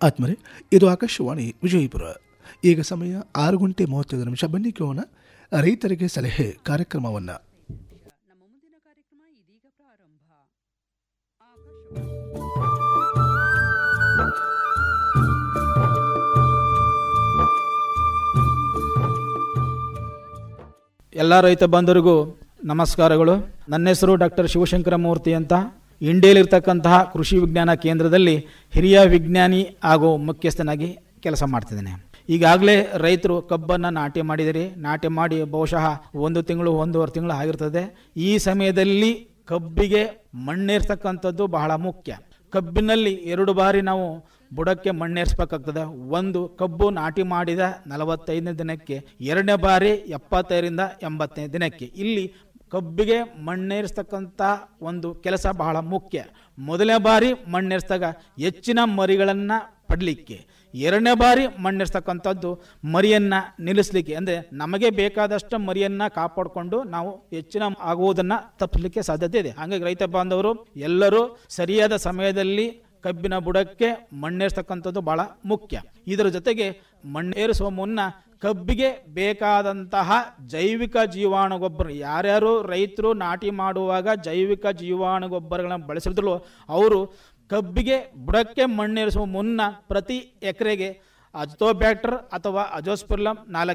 ಆತ್ಮರೆ ಇದು ಆಕಾಶವಾಣಿ ವಿಜಯಪುರ ಈಗ ಸಮಯ ಆರು ಗಂಟೆ ಮೂವತ್ತೈದು ನಿಮಿಷ ಬನ್ನಿ ಕೇಳೋಣ ರೈತರಿಗೆ ಸಲಹೆ ಕಾರ್ಯಕ್ರಮವನ್ನು ನಮ್ಮ ಮುಂದಿನ ಕಾರ್ಯಕ್ರಮ ಇದೀಗ ಪ್ರಾರಂಭ ಆಕಾಶವಾಣಿ ಎಲ್ಲ ರೈತ ಬಂಧುರಿಗೂ ನಮಸ್ಕಾರಗಳು ನನ್ನ ಹೆಸರು ಡಾಕ್ಟರ್ ಶಿವಶಂಕರ ಮೂರ್ತಿ ಅಂತ ಇಂಡಿಯಲ್ಲಿರ್ತಕ್ಕಂತಹ ಕೃಷಿ ವಿಜ್ಞಾನ ಕೇಂದ್ರದಲ್ಲಿ ಹಿರಿಯ ವಿಜ್ಞಾನಿ ಹಾಗೂ ಮುಖ್ಯಸ್ಥನಾಗಿ ಕೆಲಸ ಮಾಡ್ತಿದ್ದೇನೆ ಈಗಾಗಲೇ ರೈತರು ಕಬ್ಬನ್ನು ನಾಟಿ ಮಾಡಿದಿರಿ ನಾಟಿ ಮಾಡಿ ಬಹುಶಃ ಒಂದು ತಿಂಗಳು ಒಂದೂವರೆ ತಿಂಗಳು ಆಗಿರ್ತದೆ ಈ ಸಮಯದಲ್ಲಿ ಕಬ್ಬಿಗೆ ಮಣ್ಣೇರ್ತಕ್ಕಂಥದ್ದು ಬಹಳ ಮುಖ್ಯ ಕಬ್ಬಿನಲ್ಲಿ ಎರಡು ಬಾರಿ ನಾವು ಬುಡಕ್ಕೆ ಮಣ್ಣೇರಿಸ್ಬೇಕಾಗ್ತದೆ ಒಂದು ಕಬ್ಬು ನಾಟಿ ಮಾಡಿದ ನಲವತ್ತೈದನೇ ದಿನಕ್ಕೆ ಎರಡನೇ ಬಾರಿ ಎಪ್ಪತ್ತೈದರಿಂದ ಎಂಬತ್ತನೇ ದಿನಕ್ಕೆ ಇಲ್ಲಿ ಕಬ್ಬಿಗೆ ಮಣ್ಣೇರಿಸ್ತಕ್ಕಂಥ ಒಂದು ಕೆಲಸ ಬಹಳ ಮುಖ್ಯ ಮೊದಲನೇ ಬಾರಿ ಮಣ್ಣೇರಿಸಿದಾಗ ಹೆಚ್ಚಿನ ಮರಿಗಳನ್ನು ಪಡಲಿಕ್ಕೆ ಎರಡನೇ ಬಾರಿ ಮಣ್ಣೆರ್ತಕ್ಕಂಥದ್ದು ಮರಿಯನ್ನು ನಿಲ್ಲಿಸಲಿಕ್ಕೆ ಅಂದರೆ ನಮಗೆ ಬೇಕಾದಷ್ಟು ಮರಿಯನ್ನು ಕಾಪಾಡಿಕೊಂಡು ನಾವು ಹೆಚ್ಚಿನ ಆಗುವುದನ್ನು ತಪ್ಪಿಸಲಿಕ್ಕೆ ಸಾಧ್ಯತೆ ಇದೆ ಹಾಗಾಗಿ ರೈತ ಬಾಂಧವರು ಎಲ್ಲರೂ ಸರಿಯಾದ ಸಮಯದಲ್ಲಿ ಕಬ್ಬಿನ ಬುಡಕ್ಕೆ ಮಣ್ಣೇರಿಸ್ತಕ್ಕಂಥದ್ದು ಬಹಳ ಮುಖ್ಯ ಇದರ ಜೊತೆಗೆ ಮಣ್ಣೇರಿಸುವ ಮುನ್ನ ಕಬ್ಬಿಗೆ ಬೇಕಾದಂತಹ ಜೈವಿಕ ಜೀವಾಣು ಗೊಬ್ಬರ ಯಾರ್ಯಾರು ರೈತರು ನಾಟಿ ಮಾಡುವಾಗ ಜೈವಿಕ ಜೀವಾಣು ಗೊಬ್ಬರಗಳನ್ನು ಬಳಸಿದ್ರು ಅವರು ಕಬ್ಬಿಗೆ ಬುಡಕ್ಕೆ ಮಣ್ಣೇರಿಸುವ ಮುನ್ನ ಪ್ರತಿ ಎಕರೆಗೆ ಅಜೋಬ್ಯಾಕ್ಟರ್ ಅಥವಾ ಅಜೋಸ್ಪಿರ್ಲಮ್ ನಾಲ್ಕು